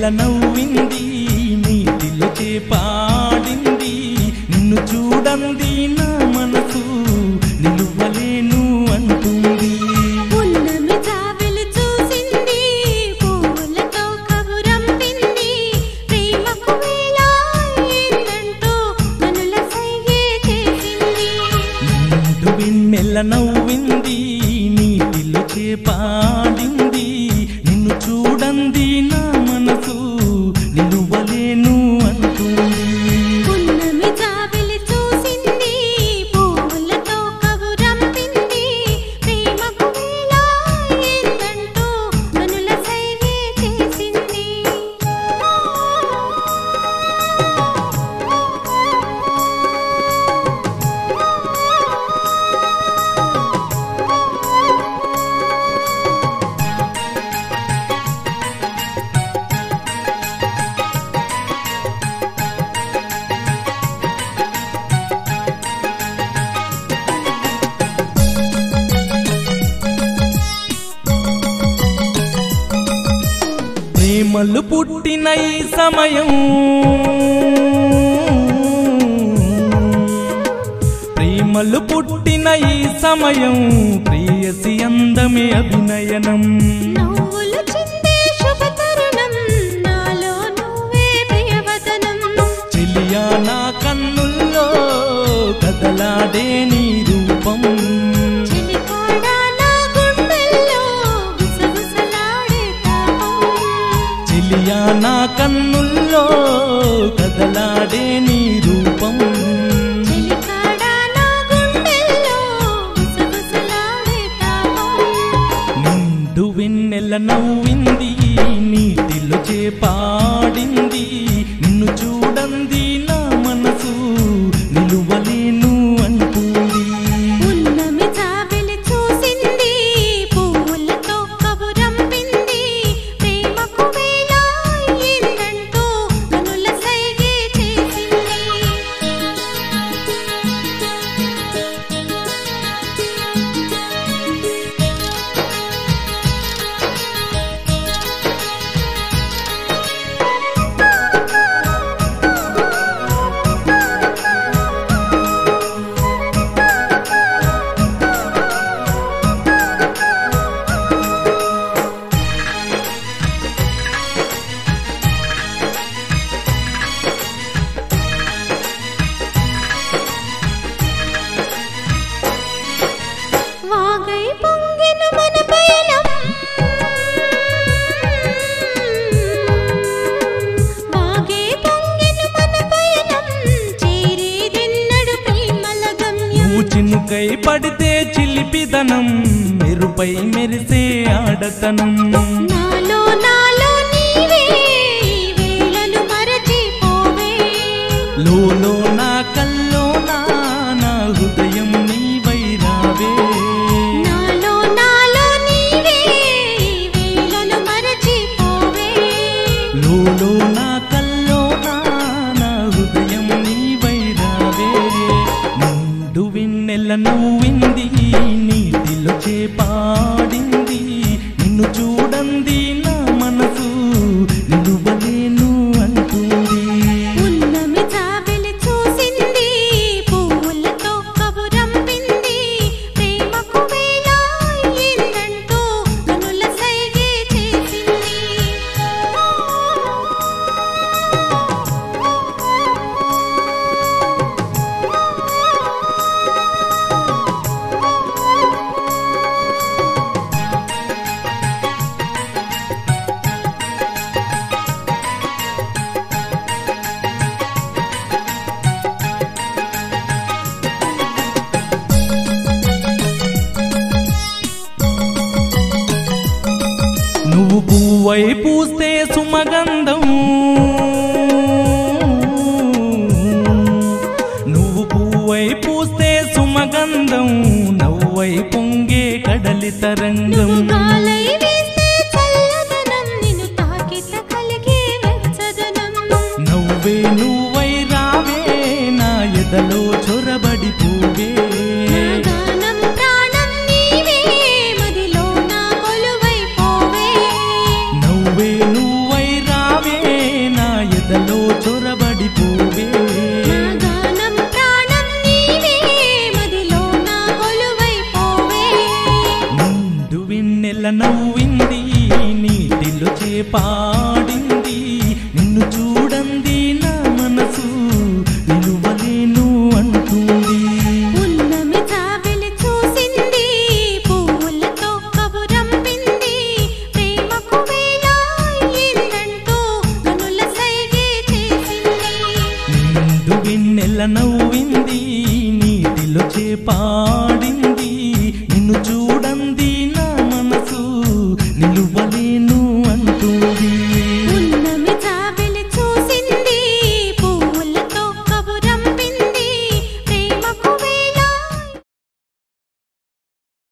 నవ్వింది నీటిలో పాడింది నిన్ను చూడంది నా మనసు నిలువలేను అంటుంది పున్నమి జాబిలి చూసింది పూలతో కబురంపింది ప్రేమకు వేళ ఏందంటూ కనుల సైగే చేసింది నిండు వెన్నెల నవ్వింది నీటిలో పాడింది నిన్ను చూడంది నా మనసు నిలువలేను అంటుంది పున్నమి జాబిలి చూసింది పూలతో కబురంపింది ప్రేమకు వేళ ఏందంటూ కనుల సైగే చేసింది ప్రేమలు పుట్టిన ఈ సమయం ప్రేమలు పుట్టిన ఈ సమయం ప్రేయసి అందమే అభినయనం నవ్వులు చిందే శుభ తరుణం నాలో నువ్వే ప్రియవదనం చెలియా నా కన్నుల్లో కదలాడే నీ రూపం చెలికాడా నా గుండెల్లో గుసగుసలాడే తాపం చెలియా నా కన్నుల్లో కదలాడే నీ రూపం చెలికాడా నా గుండెల్లో గుసగుసలాడే తాపం నిండు వెన్నెల నవ్వింది నీటిలో పాడింది నిన్ను చూడంది నా మనసు నిలువలేను అంటుంది ఉన్నమి జాబిలి చూసింది పూలతో కబురంపింది ప్రేమకు వేళ ఏందంటూ కనుల సైగే చేసింది వాగై పొంగిన మన పయనం వాగే పొంగిన మన పయనం చేరేదెన్నడు ప్రేమల గమ్యం నువ్వు చినుకై పడితే చిలిపిదనం మెరుపై మెరిసే ఆడతనం నాలో నాలో నీవే ఈ వేళను మరచిపోవే లోలో నా కల్లో నా నా హృదయం నీవై రావే నాలో నాలో నీవే ఈ వేళను మరచిపోవే లోలో నా కల్లో నా నా హృదయం నీవై రావే నిండు వెన్నెల నవ్వింది నీటిలో పాడింది నిన్ను చూడంది నా మనసు నిలువలేను అంటుంది ఉన్నమి జాబిలి చూసింది పూలతో కబురంపింది ప్రేమకు వేళ ఏందంటూ కనుల సైగే చేసింది నువ్వు పువ్వై పూస్తే సుమగంధం నువ్వు పువ్వై పూస్తే సుమగంధం నవ్వై పొంగే కడలి తరంగం నువ్వు గాలై వీస్తే చల్లదనం నిన్ను తాకిత కలిగే వెచ్చదనం నవ్వే నువ్వై రావే నా ఎదలో చొరబడి పూవే నా గానం ప్రాణం నీవే మదిలో నా కొలువై పోవే నవ్వే నువ్వై రావే నవ్వింది నీటిలో చేపాడింది నిన్ను చూడంది నా మనసు నిలువలేను అంటుంది ఉన్నమి జాబిలి చూసింది పువ్వులతో కబురంపింది ప్రేమకు వేళ అయ్యిందంటూ కనుల సైగే చేసింది నిండు వెన్నెల నవ్వింది నీటిలో చేపాడింది